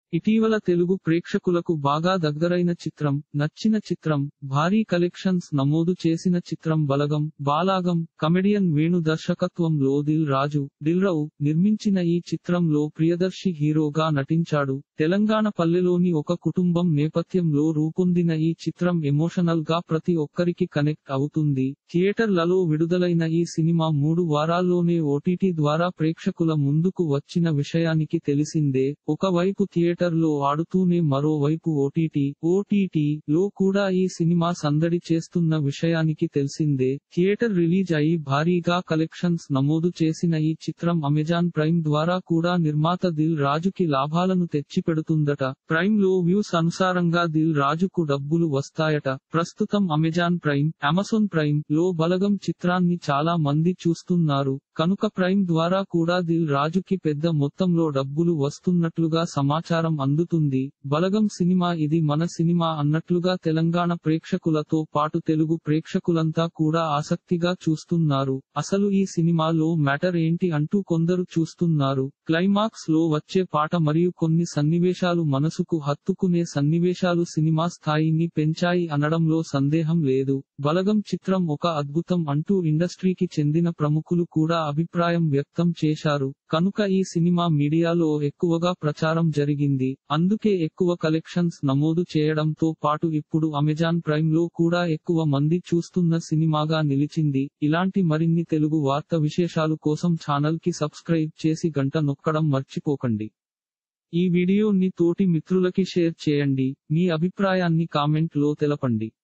ఇటీవల తెలుగు ప్రేక్షకులకు బాగా దగ్గరైన చిత్రం నచ్చిన చిత్రం భారీ కలెక్షన్స్ నమోదు చేసిన చిత్రం బలగం బాలాగం కమెడియన్ వేణు దర్శకత్వంలో దిల్ రాజు దిల్రావు నిర్మించిన ఈ చిత్రంలో ప్రియదర్శి హీరోగా నటించాడు తెలంగాణ పల్లెలోని ఒక కుటుంబం నేపథ్యంలో రూపొందిన ఈ చిత్రం ఎమోషనల్ గా ప్రతి ఒక్కరికి కనెక్ట్ అవుతుంది థియేటర్లలో విడుదలైన ఈ సినిమా మూడు వారాల్లోనే ఓటీటీ ద్వారా ప్రేక్షకుల ముందుకు వచ్చిన విషయానికి తెలిసిందే ఒకవైపు థియేటర్ లో ఆడుతూనే మరోవైపు ఓటీటీ ఓటీటీ లో కూడా ఈ సినిమా సందడి చేస్తున్న విషయానికి తెలిసిందే థియేటర్ రిలీజ్ అయి భారీగా కలెక్షన్స్ నమోదు చేసిన ఈ చిత్రం అమెజాన్ ప్రైమ్ ద్వారా కూడా నిర్మాత దిల్ రాజుకి లాభాలను తెచ్చిపెడుతుందట ప్రైమ్ లో వ్యూస్ అనుసారంగా దిల్ రాజుకు డబ్బులు వస్తాయట ప్రస్తుతం అమెజాన్ ప్రైమ్ అమెజాన్ ప్రైమ్ లో బలగం చిత్రాన్ని చాలా మంది చూస్తున్నారు కనుక ప్రైమ్ ద్వారా కూడా దిల్ రాజుకి పెద్ద మొత్తంలో డబ్బులు వస్తున్నట్లుగా సమాచారం అందుతుంది బలగం సినిమా ఇది మన సినిమా అన్నట్లుగా తెలంగాణ ప్రేక్షకులతో పాటు తెలుగు ప్రేక్షకులంతా కూడా ఆసక్తిగా చూస్తున్నారు అసలు ఈ సినిమాలో మ్యాటర్ ఏంటి అంటూ కొందరు చూస్తున్నారు క్లైమాక్స్ లో వచ్చే పాట మరియు కొన్ని సన్నివేశాలు మనసుకు హత్తుకునే సన్నివేశాలు సినిమా స్థాయిని పెంచాయి అనడంలో సందేహం లేదు బలగం చిత్రం ఒక అద్భుతం అంటూ ఇండస్ట్రీకి చెందిన ప్రముఖులు కూడా అభిప్రాయం వ్యక్తం చేశారు కనుక ఈ సినిమా మీడియాలో ఎక్కువగా ప్రచారం జరిగింది అందుకే ఎక్కువ కలెక్షన్స్ నమోదు చేయడంతో పాటు ఇప్పుడు అమెజాన్ ప్రైమ్ లో కూడా ఎక్కువ మంది చూస్తున్న సినిమాగా నిలిచింది ఇలాంటి మరిన్ని తెలుగు వార్త విశేషాలు కోసం ఛానల్ కి సబ్స్క్రైబ్ చేసి గంట నొక్కడం మర్చిపోకండి ఈ వీడియోని తోటి మిత్రులకి షేర్ చేయండి మీ అభిప్రాయాన్ని కామెంట్ లో తెలపండి